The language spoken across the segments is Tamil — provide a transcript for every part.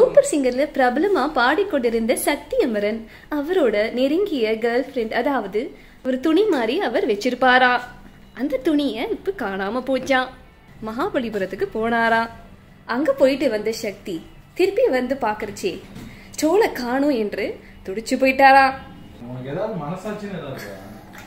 சூப்பர் சிங்கர்ல பிரபலமா பாடிக்கொண்டிருந்த சக்தி அமரன் அவரோட நெருங்கிய கேர்ள் ஃப்ரெண்ட் அதாவது ஒரு துணி மாதிரி அவர் வச்சிருப்பாரா அந்த துணியை இப்ப காணாம போச்சான் மகாபலிபுரத்துக்கு போனாராம் அங்க போயிட்டு வந்த சக்தி திருப்பி வந்து பாக்குறச்சே ஸ்டோலை காணோம் என்று துடிச்சு போயிட்டாராம் உனக்கு ஏதாவது மனசாட்சின்னு ஏதாவது இருக்கா?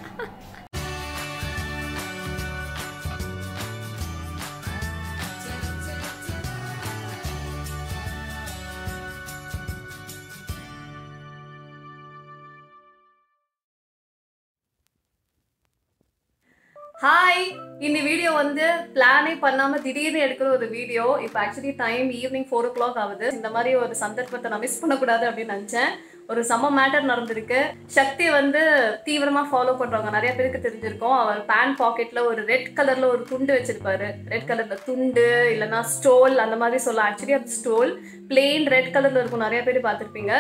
ஹாய் இந்த வீடியோ வந்து பிளானே பண்ணாம திடீர்னு எடுக்கிற ஒரு வீடியோ இப்போ actually time evening four o'clock ஆகுது இந்த மாதிரி ஒரு சந்தர்ப்பத்தை நான் மிஸ் பண்ணக்கூடாது அப்படின்னு நினச்சேன் ஒரு செம்ம மேட்டர் நடந்திருக்கு சக்தி வந்து தீவிரமா ஃபாலோ பண்றவங்க நிறைய பேருக்கு தெரிஞ்சிருக்கும் அவர் பேண்ட் பாக்கெட்ல ஒரு ரெட் கலர்ல ஒரு துண்டு வச்சிருப்பாரு ரெட் கலர்ல துண்டு இல்லைன்னா ஸ்டோல் அந்த மாதிரி சொல்லலாம் ஆக்சுவலி அது ஸ்டோல் பிளெயின் ரெட் கலர்ல இருக்கும் நிறைய பேர் பார்த்துருப்பீங்க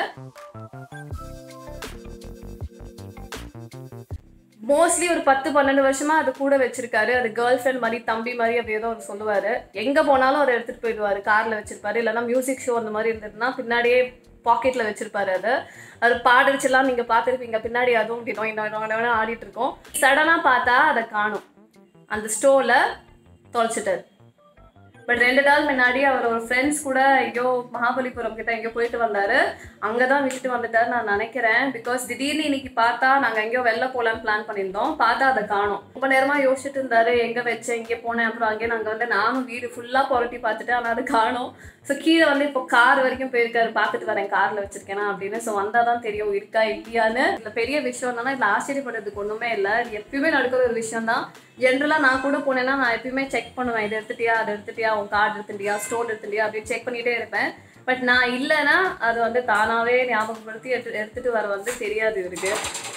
மோஸ்ட்லி ஒரு பத்து பன்னெண்டு வருஷமா அது கூட வச்சிருக்காரு அது கேர்ள் ஃப்ரெண்ட் மாதிரி தம்பி மாதிரி அப்படி ஏதோ அவர் சொல்லுவாரு எங்க போனாலும் அவர் எடுத்துட்டு போயிடுவாரு கார்ல வச்சிருப்பாரு இல்லைன்னா மியூசிக் ஷோ அந்த மாதிரி இருந்ததுன்னா பின்னாடியே பாக்கெட்ல வச்சிருப்பாரு அது அது பாடுறச்செல்லாம் நீங்க பார்த்துருப்பீங்க பின்னாடி அதுவும் இப்படி நொய் நொய் நொய் நொய்னு ஆடிட்டு இருக்கோம் சடனா பார்த்தா அதை காணும் அந்த ஸ்டோல தொலைச்சிட்டாரு பட் ரெண்டு நாள் முன்னாடி அவர் ஒரு ஃப்ரெண்ட்ஸ் கூட எங்கேயோ மகாபலிபுரம் கிட்ட எங்கேயோ போயிட்டு வந்தாரு அங்கதான் விட்டுட்டு வந்துட்டாரு நான் நினைக்கிறேன் பிகாஸ் திடீர்னு இன்னைக்கு பார்த்தா நாங்க எங்கேயோ வெளில போலான்னு பிளான் பண்ணியிருந்தோம் பார்த்தா அதை காணோம் ரொம்ப நேரமா யோசிச்சுட்டு இருந்தாரு எங்க வச்சேன் இங்கே போனேன் அப்புறம் அங்கேயே நாங்க வந்து நானும் வீடு ஃபுல்லா புரட்டி பார்த்துட்டு ஆனால் அது காணோம் ஸோ கீழே வந்து இப்போ கார் வரைக்கும் போயிருக்காரு பார்த்துட்டு வரேன் கார்ல வச்சிருக்கேனா அப்படின்னு ஸோ வந்தாதான் தெரியும் இருக்கா இல்லையான்னு இந்த பெரிய விஷயம் என்னன்னா இதுல ஆச்சரியப்படுறதுக்கு ஒண்ணுமே இல்லை இது எப்பயுமே நடக்கிற ஒரு விஷயம் தான் ஜென்ரலாக நான் கூட போனேன்னா நான் எப்பயுமே செக் பண்ணுவேன் இது எடுத்துட்டியா அது எடுத்துட்டியா உன் கார்டு எடுத்துட்டியா ஸ்டோன் எடுத்துட்டியா அப்படின்னு செக் பண்ணிட்டே இருப்பேன் பட் நான் இல்லைன்னா அது வந்து தானாவே ஞாபகப்படுத்தி எடுத்து எடுத்துட்டு வர வந்து தெரியாது இவருக்கு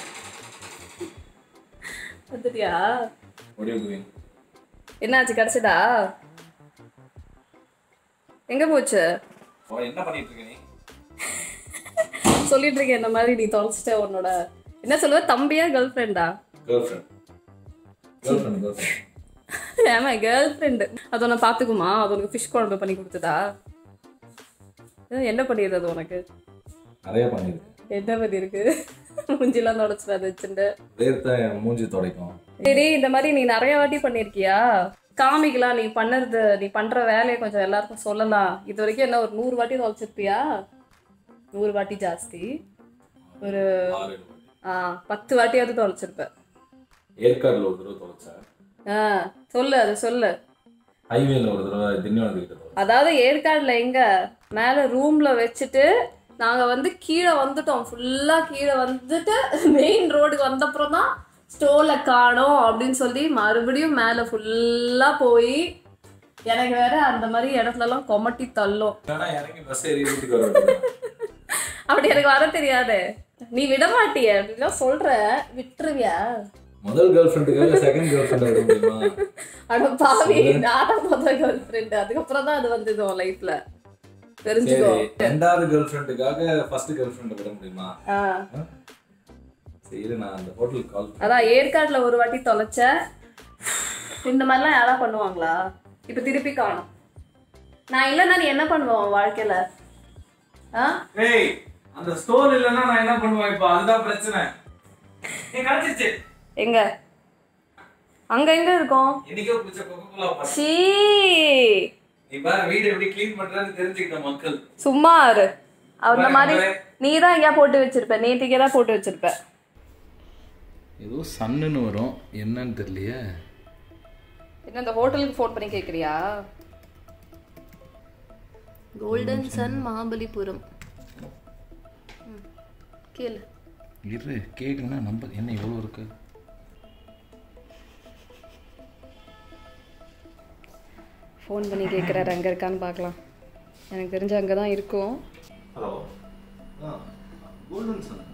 வந்துட்டியா What are you doing? என்னாச்சு கிடைச்சதா எங்க போச்சு அவன் என்ன பண்ணிட்டு இருக்க நீ சொல்லிட்டு இருக்கேன் இந்த மாதிரி நீ தொலைச்சிட்ட உன்னோட என்ன சொல்லுவ தம்பியா கேர்ள் ஃப்ரெண்டா girlfriend girlfriend girlfriend ஏமா கேர்ள் ஃப்ரெண்டு அது உன்னை பார்த்துக்குமா அது உனக்கு ஃபிஷ் குழம்பு பண்ணி கொடுத்ததா அஹ் என்ன பண்ணிடுது அது உனக்கு நிறைய பண்ணிருக்கு என்ன பண்ணியிருக்கு மூஞ்சிலாம் தொடச்சிட்டு அதை வச்சுட்டு வேர்த்த என் மூஞ்சி துடைக்கும் சரி இந்த மாதிரி நீ நிறைய வாட்டி பண்ணியிருக்கியா காமிக்கலாம் நீ பண்ணுறது நீ பண்ணுற வேலையை கொஞ்சம் எல்லாருக்கும் சொல்லலாம் இது வரைக்கும் என்ன ஒரு நூறு வாட்டி தொலைச்சிருப்பியா நூறு வாட்டி ஜாஸ்தி ஒரு ஆறு ஏழு வாட்டி. ஆ பத்து வாட்டியாவது தொலைச்சிருப்ப ஏற்காடுல ஒரு தடவை தொலைச்சேன் ஆ சொல்லு அது சொல்லு ஹைவேல ஒரு தடவை திண்டிவனத்து கிட்ட தொலைச்சேன் அதாவது ஏற்காடுல எங்க மேல ரூம்ல வச்சுட்டு நாங்க வந்து கீழே வந்துட்டோம் ஃபுல்லா கீழே வந்துட்டு மெயின் ரோடுக்கு வந்தப்புறம் தான் ஸ்டோல காணோம் அப்படின்னு சொல்லி மறுபடியும் மேல ஃபுல்லா போய் எனக்கு வேற அந்த மாதிரி இடத்துலலாம் கொமட்டி தள்ளும் வேணா இறங்கி பஸ் ஏறி வீட்டுக்கு வர வேண்டியது. அப்படி எனக்கு வர தெரியாதே நீ விட மாட்டிய அப்படிலாம் சொல்ற விட்டுருவியா முதல் கேர்ள் ஃப்ரெண்டுக்காக செகண்ட் கேர்ள் ஃப்ரெண்ட் விட முடியுமா அட பாவி நானும் முதல் கேர்ள் ஃப்ரெண்டு அதுக்கப்புறம் தான் அது வந்தது உன் லைஃப்ல தெரிஞ்சுக்கோ சரி ரெண்டாவது கேர்ள் ஃப்ரெண்டுக்காக ஃபர்ஸ்ட் கேர்ள் ஃப்ரெண்ட் விட முடியுமா ஆ சரி நான் அந்த ஹோட்டலுக்கு கால் அதான் ஏற்காடுல ஒரு வாட்டி தொலைச்ச இந்த மாதிரிலாம் யாரா பண்ணுவாங்களா இப்ப திருப்பி காணும் நான் இல்லைன்னா நீ என்ன பண்ணுவ உன் வாழ்க்கையில ஆ ஏய் அந்த ஸ்டோர் இல்லைன்னா நான் என்ன பண்ணுவேன் இப்போ அதுதான் பிரச்சனை நீ கிடைச்சிச்சு எங்க அங்க எங்க இருக்கும் என்னைக்கோ பிடிச்ச கொக்கோலா சீ நீ பாரு வீடு எப்படி க்ளீன் பண்றதுன்னு தெரிஞ்சுக்கிட்ட மக்கள் சும்மா இரு அந்த மாதிரி நீ தான் எங்கேயா போட்டு வச்சிருப்ப நேற்றுக்கே தான் போட்டு வச்சிருப்ப ஏதோ சன்னுன்னு வரும் என்னன்னு தெரியலையே என்ன இந்த ஹோட்டலுக்கு ஃபோன் பண்ணி கேட்குறியா கோல்டன் சன் மகாபலிபுரம் ம், கேளு இரு கேக்குன்னா நம்பர் என்ன எவ்வளோ இருக்கு ஃபோன் பண்ணி கேட்குறாரு அங்கே இருக்கான்னு பார்க்கலாம் எனக்கு தெரிஞ்ச அங்கே தான் இருக்கும் ஹலோ கோல்டன் சன்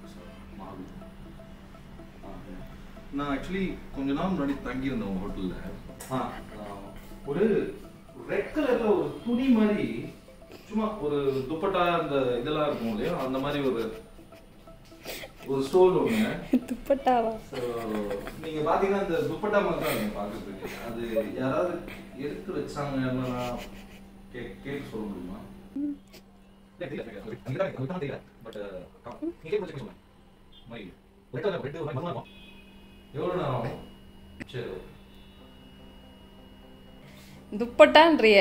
நான் ஆக்சுவலி கொஞ்ச நாள் முன்னாடி தங்கியிருந்தேன் உங்க ஹோட்டலில் ஒரு ரெட் கலர்ல ஒரு துணி மாதிரி சும்மா ஒரு துப்பட்டா அந்த இதெல்லாம் இருக்கும் இல்லையா அந்த மாதிரி ஒரு ஒரு ஸ்டோல் ஒன்று துப்பட்டாவா ஸோ நீங்க பாத்தீங்கன்னா இந்த துப்பட்டா மாதிரி தான் நீங்க பார்க்கறதுக்கு அது யாராவது எடுத்து வச்சாங்கன்னா கே கேட்டு சொல்ல முடியுமா எவ்வளவு நேரம் ஆகும்? சரி துப்பட்டான்றிய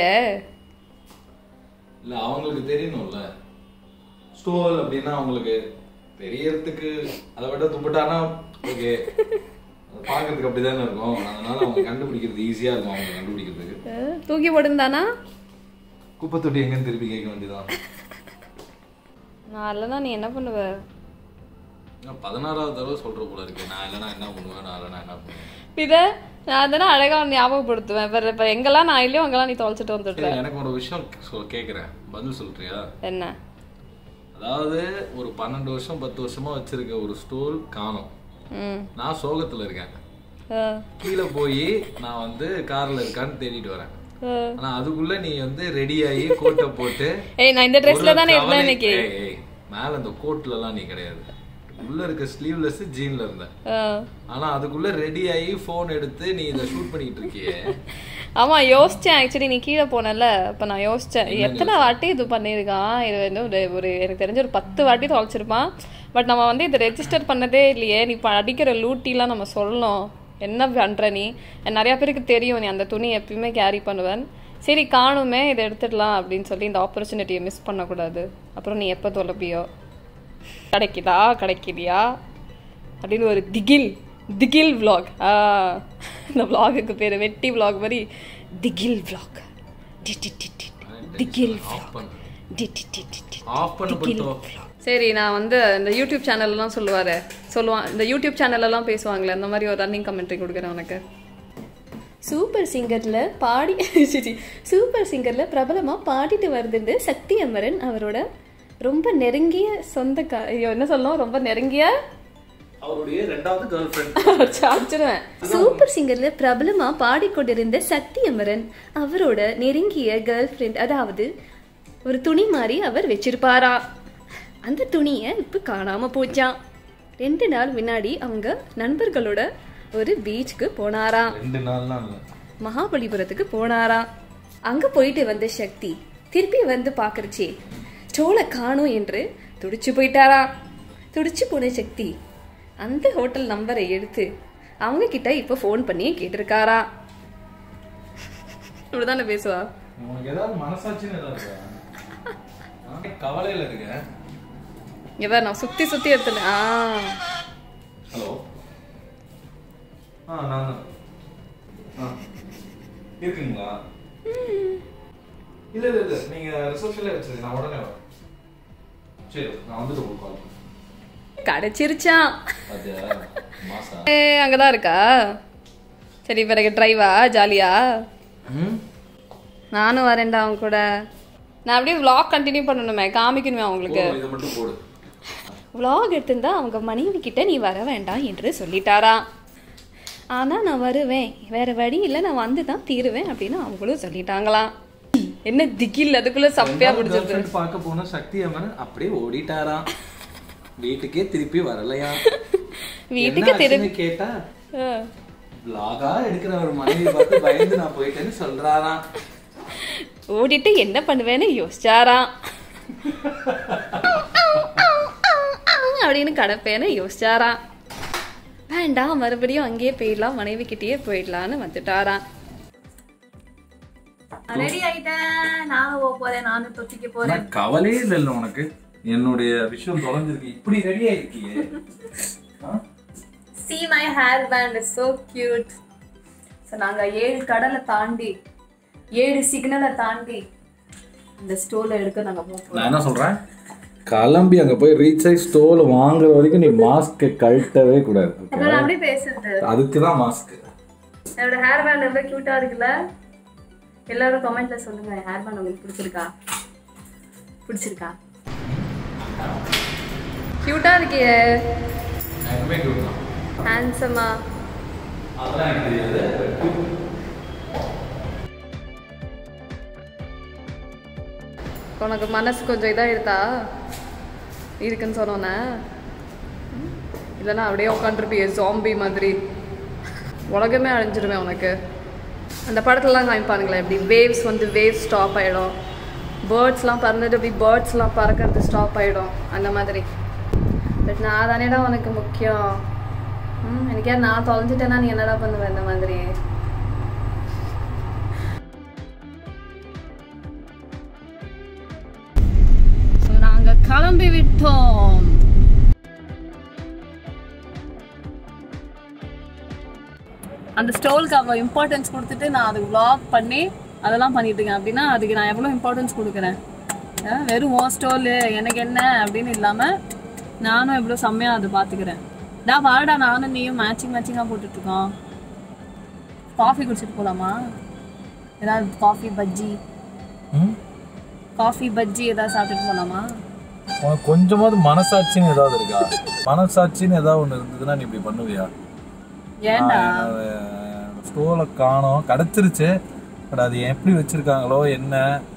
இல்ல அவங்களுக்கு தெரியணும்ல ஸ்டோல் அப்படின்னா அவங்களுக்கு தெரியறதுக்கு அதை விட துப்பட்டானா ஓகே பார்க்கறதுக்கு அப்படிதானே இருக்கும் அதனால அவங்க கண்டுபிடிக்கிறது ஈஸியா இருக்கும் அவங்க கண்டுபிடிக்கிறதுக்கு தூக்கி போடுந்தானா குப்பை தொட்டி எங்கன்னு திருப்பி கேட்க வேண்டியதான் நான் இல்லைனா நீ என்ன பண்ணுவ நான் பதினாறாவது தடவை சொல்ற போல இருக்கு நான் இல்லைன்னா என்ன பண்ணுவேன் நான் இல்லைன்னா என்ன பண்ணுவேன் இதை நான் தானே அழகா ஞாபகப்படுத்துவேன் இப்போ இப்போ எங்கெல்லாம் நான் இல்லையோ அங்கெல்லாம் நீ தொலைச்சிட்டு வந்துடுற சரி, எனக்கு ஒரு விஷயம் சொல் கேட்குறேன் பதில் சொல்றியா என்ன அதாவது ஒரு பன்னெண்டு வருஷம் பத்து வருஷமா வச்சிருக்க ஒரு ஸ்டோல் காணும் ம் நான் சோகத்துல இருக்கேன் ஆ, கீழே போய் நான் வந்து கார்ல இருக்கான்னு தேடிட்டு வரேன் ஆ. ஆனா அதுக்குள்ள நீ வந்து ரெடி ஆகி கோட்டை போட்டு ஏய் நான் இந்த ட்ரெஸ்ல ஒரு தானே இருந்தேன் கவலை- இன்னைக்கு ஏய், ஏய், மேல அந்த கோட்ல எல்லாம் நீ கிடையாது உள்ள இருக்க ஸ்லீவ்லெஸ் ஜீன்ல இருந்த ஆ. ஆனா அதுக்குள்ள ரெடி ஆகி போன் எடுத்து நீ இதை ஷூட் பண்ணிட்டு இருக்கியே ஆமா யோசிச்சேன் ஆக்சுவலி நீ கீழே போனல அப்ப நான் யோசிச்சேன் எத்தனை வாட்டி இது பண்ணியிருக்கான் இது வந்து ஒரு ஒரு எனக்கு தெரிஞ்ச ஒரு பத்து வாட்டி தொலைச்சிருப்பான் பட் நம்ம வந்து இதை ரெஜிஸ்டர் பண்ணதே இல்லையே நீ இப்போ அடிக்கிற லூட்டிலாம் நம்ம சொல்லணும் என்ன பண்ற நீ நிறைய பேருக்கு தெரியும் நீ அந்த துணி எப்பயுமே கேரி பண்ணுவேன் சரி காணுமே இதை எடுத்துடலாம் அப்படின்னு சொல்லி இந்த ஆப்பர்ச்சுனிட்டியை மிஸ் பண்ணக்கூடாது அப்புறம் நீ எப்போ தொலைப்பியோ கிடைக்குதா கிடைக்கலையா அப்படின்னு ஒரு திகில் திகில் vlog ஆ இந்த vlogக்கு பேர் வெட்டி vlog மாதிரி திகில் vlog டி டி டி டி திகில் ஆஃப் vlog பண்ணு டி டி டி டி டி ஆஃப் பண்ணு பட்டோ சரி நான் வந்து இந்த யூடியூப் சேனல்லாம் சொல்லுவாரு சொல்லுவான் இந்த யூடியூப் சேனல்லலாம் பேசுவாங்களே அந்த மாதிரி ஒரு ரன்னிங் கமெண்ட்ரி கொடுக்குறேன் உனக்கு சூப்பர் சிங்கர்ல பாடி சரி சூப்பர் சிங்கர்ல பிரபலமா பாடிட்டு வருது சக்தி அமரன் அவரோட ரொம்ப நெருங்கிய சொந்தக்கா ஐயோ என்ன சொல்லணும் ரொம்ப நெருங்கிய அவருடைய ரெண்டாவது கேர்ள் ஃப்ரெண்ட் சாச்சிருவேன் சூப்பர் சிங்கர்ல பிரபலமா பாடிக்கொண்டிருந்த சக்தி அமரன் அவரோட நெருங்கிய கேர்ள் ஃப்ரெண்ட் அதாவது ஒரு துணி மாதிரி அவர் வச்சிருப்பாரா அந்த துணியை இப்ப காணாம போச்சான் ரெண்டு நாள் முன்னாடி அவங்க நண்பர்களோட ஒரு பீச்சுக்கு போனாராம் ரெண்டு நாள்லாம் இல்ல மகாபலிபுரத்துக்கு போனாராம் அங்க போயிட்டு வந்த சக்தி திருப்பி வந்து பாக்குறச்சே ஸ்டோலை காணோம் என்று துடிச்சு போயிட்டாராம் துடிச்சு போன சக்தி அந்த ஹோட்டல் நம்பரை எடுத்து அவங்க கிட்ட இப்ப ஃபோன் பண்ணி கேட்டிருக்காரா இப்படிதானே பேசுவா உனக்கு ஏதாவது மனசாட்சின்னு ஏதாவது இருக்கா நான் கவலையில இருக்கேன் இவ நான் சுத்தி சுத்தி எடுத்துனேன் ஆ ஹலோ ஆ நான் தான் ஆ இருக்குங்களா இல்ல இல்ல இல்ல நீங்க ரிசப்ஷன்ல வச்சிருங்க நான் உடனே வரேன் சரி நான் வந்துட்டு உங்களுக்கு கால் பண்ணுறேன் கிடைச்சிருச்சான் பாத்தியா மாசா ஏ அங்கதான் இருக்கா சரி பிறகு டிரைவா ஜாலியா ம் நானும் வரேன்டா அவங்க கூட நான் அப்படியே vlog கண்டினியூ பண்ணணுமே காமிக்கணுமே அவங்களுக்கு போதும், இதை மட்டும் போடு vlog எடுத்திருந்தா அவங்க மனைவி கிட்ட நீ வர வேண்டாம் என்று சொல்லிட்டாராம் ஆனா நான் வருவேன் வேற வழி இல்லை நான் வந்து தான் தீருவேன் அப்படின்னு அவங்களும் சொல்லிட்டாங்களாம் என்ன திகில் அதுக்குள்ள சப்பையா ரெண்டாவது பிடிச்சிருக்கு girlfriend பார்க்க போன சக்தி அம்மன் அப்படியே ஓடிட்டாராம் வீட்டுக்கே திருப்பி வரலையா வீட்டுக்கு என்ன திரும்பி ஆச்சுன்னு கேட்டா ஆ. vlog-ஆ எடுக்கிற ஒரு மனைவி பார்த்து பயந்து நான் போயிட்டேன்னு சொல்றாராம் ஓடிட்டு என்ன பண்ணுவேன்னு யோசிச்சாராம் அப்படின்னு கடப்பேன்னு யோசிச்சாராம் வேண்டாம் மறுபடியும் அங்கேயே போயிடலாம் மனைவி கிட்டேயே போயிடலான்னு வந்துட்டாராம் ரெடி ஆயிட்டேன் நானும் போக போறேன் நானும் தொட்டிக்க போறேன் கவலையே இல்ல உனக்கு என்னுடைய விஷயம் தொலைஞ்சிருக்கு இப்படி ரெடி ஆயிருக்கியே see my hair band is so cute so நாங்க ஏழு கடலை தாண்டி ஏழு சிக்னலை தாண்டி இந்த ஸ்டோல எடுக்க நாங்க போக நான் என்ன சொல்றேன் கிளம்பி அங்க போய் ரீச் ஆகி ஸ்டோல் வாங்குற வரைக்கும் நீ மாஸ்க் கழட்டவே கூடாது okay? நான் அப்படியே பேசுறது அதுக்கு தான் மாஸ்க் என்னோட ஹேர் பேண்ட் எவ்வளவு கியூட்டா இருக்குல்ல எல்லாரும் கமெண்ட்ல சொல்லுங்க ஹேர் பேண்ட் உங்களுக்கு பிடிச்சிருக்கா பிடிச்சிருக்கா கியூட்டா இருக்கியே எனக்குமே cute தான். ஹேண்ட்ஸமா அதெல்லாம் எனக்கு தெரியாது உனக்கு மனசு கொஞ்சம் இதாக இருக்கா இருக்குன்னு சொன்னோன்னே இல்லைன்னா அப்படியே உட்காந்துருப்பிய ஜாம்பி மாதிரி உலகமே அழிஞ்சிருமே உனக்கு அந்த படத்துலலாம் காமிப்பானுங்களே இப்படி வேவ்ஸ் வந்து வேவ் ஸ்டாப் ஆகிடும் பேர்ட்ஸ்லாம் பறந்துட்டு அப்படி பேர்ட்ஸ்லாம் பறக்கிறது ஸ்டாப் ஆகிடும் அந்த மாதிரி பட் நான் தானேடா உனக்கு முக்கியம் ம் எனக்கே நான் தொலைஞ்சிட்டேன்னா நீ என்னடா பண்ணுவ இந்த மாதிரி ஸோ நாங்கள் கிளம்பி விட்டோம் அந்த ஸ்டோலுக்கு அவ்வளோ இம்பார்ட்டன்ஸ் கொடுத்துட்டு நான் அதுக்கு vlog பண்ணி அதெல்லாம் பண்ணிட்டு இருக்கேன் அப்படின்னா அதுக்கு நான் எவ்வளோ இம்பார்ட்டன்ஸ் கொடுக்குறேன் அஹ் வெறும் ஓ ஸ்டோலு எனக்கு என்ன அப்படின்னு இல்லாமல் நானும் எவ்வளோ செம்மையாக அதை பார்த்துக்கிறேன் நான் வாடா நானும் நீயும் மேட்சிங் மேட்சிங்காக போட்டுட்ருக்கோம் காஃபி குடிச்சிட்டு போகலாமா ஏதாவது காஃபி பஜ்ஜி ம்? காஃபி பஜ்ஜி ஏதாவது சாப்பிட்டுட்டு போகலாமா உனக்கு கொஞ்சமாவது மனசாட்சின்னு ஏதாவது இருக்கா மனசாட்சின்னு ஏதாவது ஒன்று இருந்ததுன்னா நீ இப்படி பண்ணுவியா ஏன்டா ஸ்டோலை காணோம் கிடச்சிருச்சு பட் அது எப்படி வச்சிருக்காங்களோ என்ன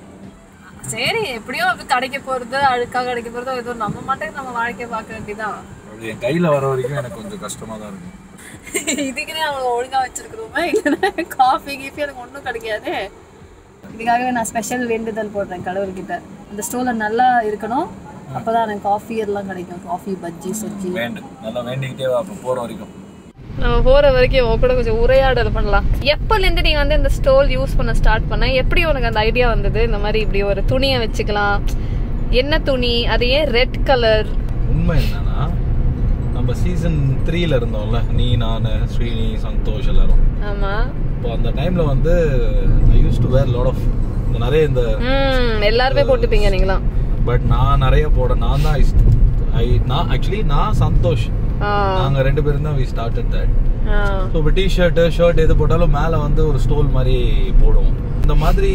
சரி எப்படியோ அது கிடைக்க போகிறது அழுக்காக கிடைக்க போகிறதோ ஏதோ நம்ம மட்டும் நம்ம வாழ்க்கையை பார்க்க வேண்டியதான் அது என் கையில் வர வரைக்கும் எனக்கு கொஞ்சம் கஷ்டமாக தான் இருக்கும் இதுக்குன்னே அவங்க ஒழுங்கா வச்சிருக்கிறோமே இல்லைன்னா காஃபி கீஃபி எனக்கு ஒன்றும் கிடைக்காது இதுக்காகவே நான் ஸ்பெஷல் வேண்டுதல் போடுறேன் கடவுள்கிட்ட அந்த ஸ்டோலில் நல்லா இருக்கணும் அப்பதான் எனக்கு காஃபி எல்லாம் கிடைக்கும் காஃபி பஜ்ஜி சொஜ்ஜி வேண்டு நல்லா வேண்டிக்கிட்டே வா அப்போ போகிற வரைக்கும் நம்ம போற வரைக்கும் உன் கூட கொஞ்சம் உரையாடல் பண்ணலாம் எப்போலேருந்து நீ வந்து இந்த ஸ்டோல் யூஸ் பண்ண ஸ்டார்ட் பண்ண எப்படி உனக்கு அந்த ஐடியா வந்தது இந்த மாதிரி இப்படி ஒரு துணியை வச்சுக்கலாம் என்ன துணி அது ஏன் ரெட் கலர் உண்மை என்னன்னா நம்ம சீசன் த்ரீல இருந்தோம்ல நீ நான் ஸ்ரீனி சந்தோஷ் எல்லாரும் ஆமா இப்போ அந்த டைம்ல வந்து I use to wear lot of நிறைய இந்த ம் எல்லாருமே போட்டுப்பீங்க நீங்களாம் பட் நான் நிறைய போட நான் தான் ஐ நான் ஆக்சுவலி நான் சந்தோஷ் ஆ நாங்க ரெண்டு பேரும் தான் வி ஸ்டார்டட் தட் ஆ ஸோ இப்போ டிஷர்ட்டு ஷர்ட் எது போட்டாலும் மேலே வந்து ஒரு ஸ்டோல் மாதிரி போடுவோம் இந்த மாதிரி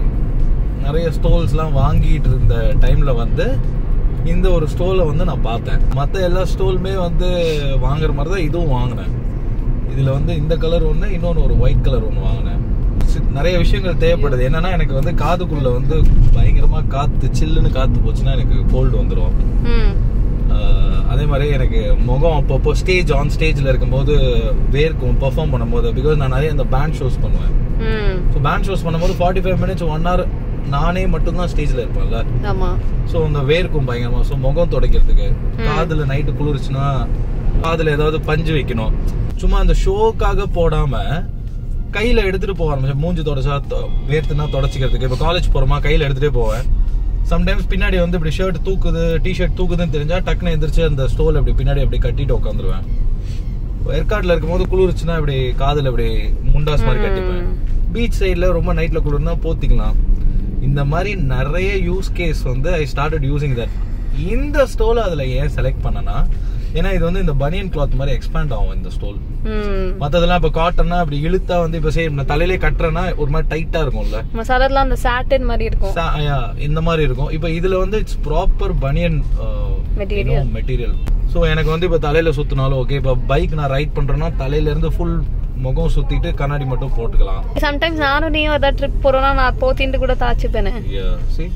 நிறைய ஸ்டோல்ஸ்லாம் வாங்கிட்டு இருந்த டைமில் வந்து இந்த ஒரு ஸ்டோலை வந்து நான் பார்த்தேன் மற்ற எல்லா ஸ்டோலுமே வந்து வாங்குற மாதிரி தான் இதுவும் வாங்கினேன் இதில் வந்து இந்த கலர் ஒன்று இன்னொன்று ஒரு ஒயிட் கலர் ஒன்று வாங்கினேன் சி- நிறைய விஷயங்கள் தேவைப்படுது என்னன்னா எனக்கு வந்து காதுக்குள்ள வந்து பயங்கரமா காத்து சில்லுன்னு காத்து போச்சுன்னா எனக்கு கோல்டு வந்துடும் ம் ஆஹ் அதே மாதிரி எனக்கு முகம் அப்பப்போ ஸ்டேஜ் ஆன் ஸ்டேஜில் இருக்கும்போது வேர்க்கும் பெர்ஃபார்ம் பண்ணும்போது பிகாஸ் நான் நிறைய இந்த பேண்ட் ஷோஸ் பண்ணுவேன் ம் ஸோ பேண்ட் ஷோஸ் பண்ணும்போது forty five minutes one hour நானே மட்டும்தான் ஸ்டேஜில் இருப்பேன்ல ஆமா ஸோ அந்த வேர்க்கும் பயங்கரமா ஸோ முகம் துடைக்கிறதுக்கு காதுல நைட்டு குளிர்ச்சுன்னா காதுல ஏதாவது பஞ்சு வைக்கணும் சும்மா அந்த ஷோக்காக போடாம கையில எடுத்துட்டு போக ஆரம்பிச்சேன் மூஞ்சி தொடச்சா தொ- வேர்த்துனா தொடச்சிக்கிறதுக்கு இப்போ காலேஜ் போறோமா கையில எடுத்துட்டே போவேன் சம்டைம்ஸ் பின்னாடி வந்து இப்படி ஷர்ட் தூக்குது டிஷர்ட் தூக்குதுன்னு தெரிஞ்சா டக்குன்னு எந்திரிச்சு அந்த ஸ்டோல் இப்படி பின்னாடி அப்படி கட்டிட்டு உட்காந்துருவேன் ஏற்காடுல இருக்கும்போது குளிர்ச்சுன்னா இப்படி காதுல இப்படி முண்டாஸ் மாதிரி கட்டிப்பேன் பீச் சைடுல ரொம்ப நைட்ல குளிர்னா போத்திக்கலாம் இந்த மாதிரி நிறைய யூஸ் கேஸ் வந்து ஐ ஸ்டார்டட் யூசிங் தட் இந்த ஸ்டோல் அதுல ஏன் செலக்ட் பண்ணனா ஏன்னா இது வந்து இந்த பனியன் கிளாத் மாதிரி எக்ஸ்பேண்ட் ஆகும் இந்த ஸ்டோல் ம் மத்ததெல்லாம் இப்ப காட்டன்னா அப்படி இழுத்தா வந்து இப்ப சரி நான் தலையிலே கட்டுறேன்னா ஒரு மாதிரி டைட்டா இருக்கும்ல மசாலாலாம் அந்த சாட்டன் மாதிரி இருக்கும் சா- yeah, இந்த மாதிரி இருக்கும் இப்போ இதுல வந்து இட்ஸ் ப்ராப்பர் பனியன் Material. மெட்டீரியல் ஸோ எனக்கு வந்து இப்போ தலையில சுத்தினாலும் ஓகே இப்போ பைக் நான் ரைட் பண்றேன்னா தலையில இருந்து ஃபுல் முகம் சுத்திட்டு கண்ணாடி மட்டும் போட்டுக்கலாம் சம்டைம்ஸ் நானும் நீயும் ஏதாவது ட்ரிப் போறோம்னா நான் போத்தின்ட்டு கூட தாச்சுப்பேனே Yeah, see?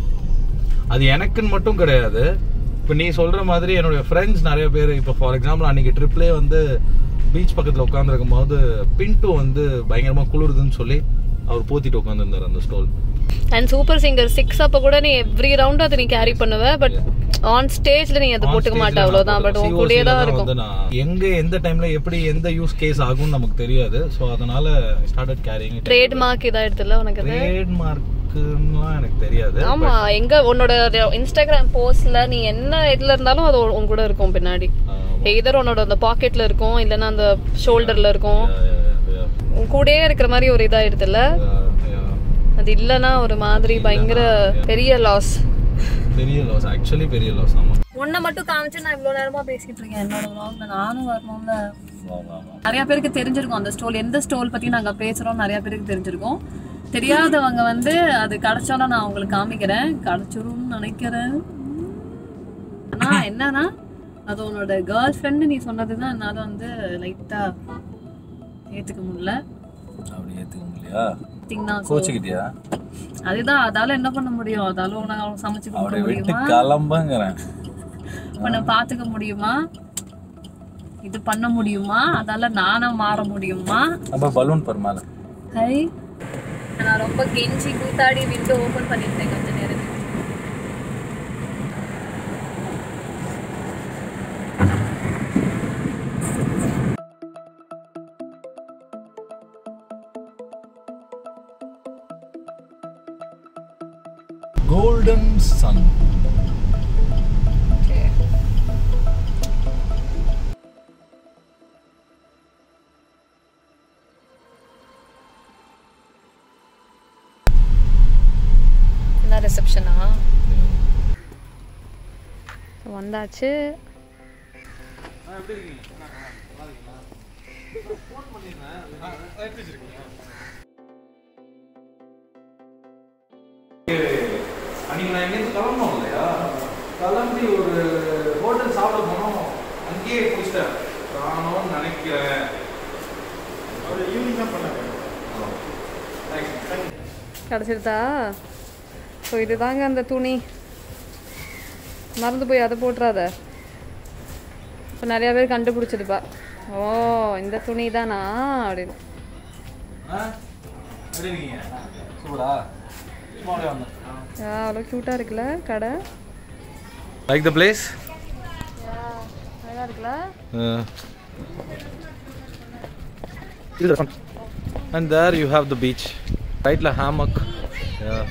அது எனக்குன்னு மட்டும் கிடையாது இப்போ நீ சொல்ற மாதிரி என்னுடைய ஃப்ரெண்ட்ஸ் நிறைய பேர் இப்போ ஃபார் எக்ஸாம்பிள் அன்னைக்கு ட்ரிப்லேயே வந்து பீச் பக்கத்தில் உட்காந்துருக்கும் போது பின்ட்டு வந்து பயங்கரமா குளிருதுன்னு சொல்லி அவர் போத்திட்டு உட்காந்துருந்தார் அந்த stole and Super Singer six அப்ப கூட நீ எவ்ரி ரவுண்ட் அதை நீ கேரி பண்ணுவ பட் ஆன் ஸ்டேஜ்ல நீ அதை போட்டுக்க மாட்ட அவ்வளவுதான் பட் உன் கூடயே தான் இருக்கும் வந்து நான் எங்க எந்த டைம்ல எப்படி எந்த யூஸ் கேஸ் ஆகும்னு நமக்கு தெரியாது ஸோ அதனால ஸ்டார்டட் கேரிங் ட்ரேட் மார்க் இதாயிடுதுல உனக்கு அது ட்ரேட் மார்க்குலாம் எனக்கு தெரியாது ஆமா எங்க உன்னோட இன்ஸ்டாகிராம் போஸ்ட்ல நீ என்ன இதுல இருந்தாலும் அது உன் கூட இருக்கும் பின்னாடி எதர் உன்னோட அந்த பாக்கெட்ல இருக்கும் இல்லைன்னா அந்த ஷோல்டர்ல இருக்கும் உன் கூடயே இருக்கிற மாதிரி ஒரு இதாயிடுதுல்ல அது இல்லைன்னா ஒரு மாதிரி பயங்கர பெரிய லாஸ் பெரிய லாஸ் ஆக்சுவலி பெரிய லாஸ் ஆமா உன்னை மட்டும் காமிச்சு நான் இவ்வளவு நேரமா பேசிட்டு இருக்கேன் என்னோட vlogல நானும் வரணும்ல ஆமா, ஆமா. நிறைய பேருக்கு தெரிஞ்சிருக்கும் அந்த ஸ்டோல் எந்த ஸ்டோல் பத்தி நாங்க பேசுறோம் நிறைய பேருக்கு தெரிஞ்சிருக்கும் தெரியாதவங்க வந்து அது கிடைச்சாலும் நான் உங்களுக்கு காமிக்கிறேன் கிடைச்சிரும்னு நினைக்கிறேன் ஆனா என்னன்னா அது உன்னோட கேர்ள் ஃப்ரெண்டு நீ சொன்னதுதான் என்னால வந்து லைட்டா ஏத்துக்க முடியல அப்படி ஏத்துக்க முடியலையா Thing தான். So, கோச்சுக்கிட்டியா அதுதான் அதால என்ன பண்ண முடியும் அதால உனக்கு சமைச்சு கொடுக்க அவரை விட்டு முடியுமா கிளம்புங்கிறேன் உன்னை பாத்துக்க முடியுமா இது பண்ண முடியுமா அதால நானா மாற முடியுமா அப்ப பலூன் பர் மேல ஹை நான் ரொம்ப கெஞ்சி கூத்தாடி விண்டோ ஓபன் பண்ணிட்டேன் கொஞ்ச நேரம் கோல்டன் சன் என்ன ரிசப்ஷனா வந்தாச்சு அன்னைக்கு நான் எங்கேருந்து கிளம்பணும் இல்லையா கிளம்பி ஒரு ஹோட்டல் சாப்பிட போனோம் அங்கேயே குடிச்சிட்டேன் காணோம்னு நினைக்கிறேன் ஒரு ஈவினிங் தான் பண்ணேன் கிடச்சிருதா ஸோ இதுதாங்க அந்த துணி மறந்து போய் அதை போட்டுறாத இப்போ நிறையா பேர் கண்டுபிடிச்சிருப்பா ஓ இந்த துணி தானா அப்படின்னு எப்படி இருக்கீங்க சூப்பரா சும்மா அப்படியே வந்தேன் ஆ, அவ்வளோ க்யூட்டாக இருக்குல்ல கடை லைக் த பிளேஸ் அழகாக இருக்குல்ல and there you have the beach right la hammock yeah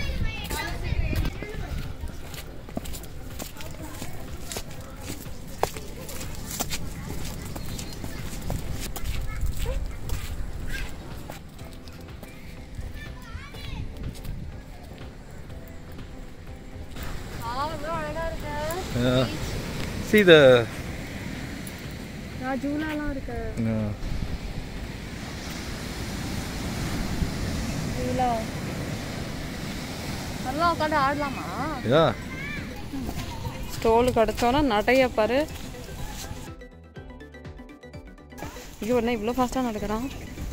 Yeah. See the ஜூலாலாம் இருக்கு yeah. ஜூலா அதெல்லாம் உட்காந்து ஆடலாமா yeah. ஸ்டோல் கிடச்சோன்னா நடைய பாரு ஐயோ என்ன இவ்வளோ ஃபாஸ்ட்டாக நடக்கிறான்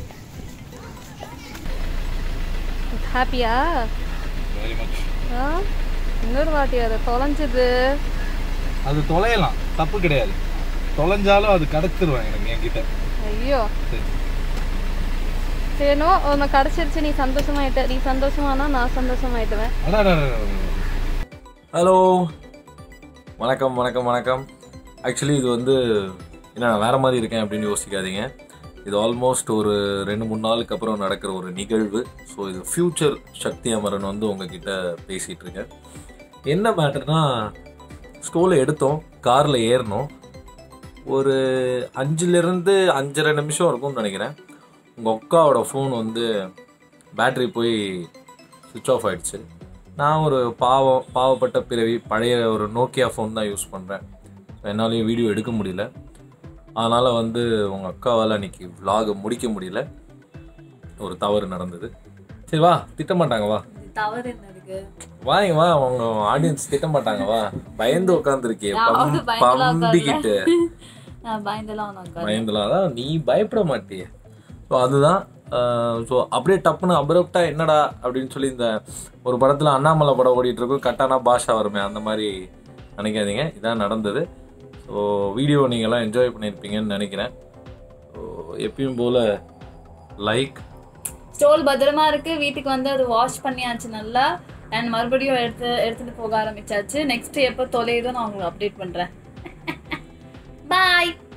ஹாப்பியா Very much. ஆ இன்னொரு வாட்டி அதை தொலைஞ்சது அது தொலையலாம் தப்பு கிடையாது தொலைஞ்சாலும் அது கடத்திடுவேன் எனக்கு என்கிட்ட ஐயோ சரி. ஏனோ உன்னை கிடச்சிருச்சு நீ சந்தோஷமாயிட்ட நீ சந்தோஷமானா நான் சந்தோஷமாயிட்டுவேன் ஹலோ வணக்கம் வணக்கம் வணக்கம் ஆக்சுவலி இது வந்து என்ன நான் வேற மாதிரி இருக்கேன் அப்படின்னு யோசிக்காதீங்க இது ஆல்மோஸ்ட் ஒரு ரெண்டு மூணு நாளுக்கு அப்புறம் நடக்கிற ஒரு நிகழ்வு ஸோ இது ஃப்யூச்சர் சக்தி அமரன் வந்து உங்ககிட்ட பேசிகிட்டு இருக்கேன் என்ன மேட்டர்னா ஸ்டோவில் எடுத்தோம் காரில் ஏறினோம் ஒரு அஞ்சுலேருந்து அஞ்சரை நிமிஷம் இருக்கும்னு நினைக்கிறேன் உங்கள் அக்காவோட ஃபோன் வந்து பேட்டரி போய் சுவிட்ச் ஆஃப் ஆயிடுச்சு நான் ஒரு பாவம் பாவப்பட்ட பிறவி பழைய ஒரு நோக்கியா ஃபோன் தான் யூஸ் பண்ணுறேன் என்னாலையும் வீடியோ எடுக்க முடியல அதனால் வந்து உங்கள் அக்காவால் அன்னைக்கு vlog முடிக்க முடியல ஒரு தவறு நடந்தது சரி வா திட்ட மாட்டாங்க வா தவறு என்ன இருக்கு வாங்க வா உங்க ஆடியன்ஸ் திட்ட மாட்டாங்க வா பயந்து உட்காந்துருக்கிய யாராவது பயந்துலாம் பம்பிக்கிட்டு நான் பயந்தெல்லாம் உனக்கு பயந்துலாம் அதான் நீ பயப்பட மாட்டிய ஸோ அதுதான் ஸோ அப்படியே டப்புன்னு அப்ரப்டா என்னடா அப்படின்னு சொல்லி இந்த ஒரு படத்தில் அண்ணாமலை படம் ஓடிட்டு இருக்கும் கட்டானா பாஷா வருமே அந்த மாதிரி நினைக்காதீங்க இதான் நடந்தது ஸோ வீடியோ நீங்கள்லாம் என்ஜாய் பண்ணியிருப்பீங்கன்னு நினைக்கிறேன் ஸோ எப்பயும் போல் லைக் ஸ்டோல் பத்திரமா இருக்கு வீட்டுக்கு வந்து அது வாஷ் பண்ணியாச்சு நல்லா அண்ட் மறுபடியும் எடுத்து எடுத்துட்டு போக ஆரம்பிச்சாச்சு நெக்ஸ்ட் எப்போ தொலையுதோ நான் உங்களுக்கு அப்டேட் பண்றேன் பாய்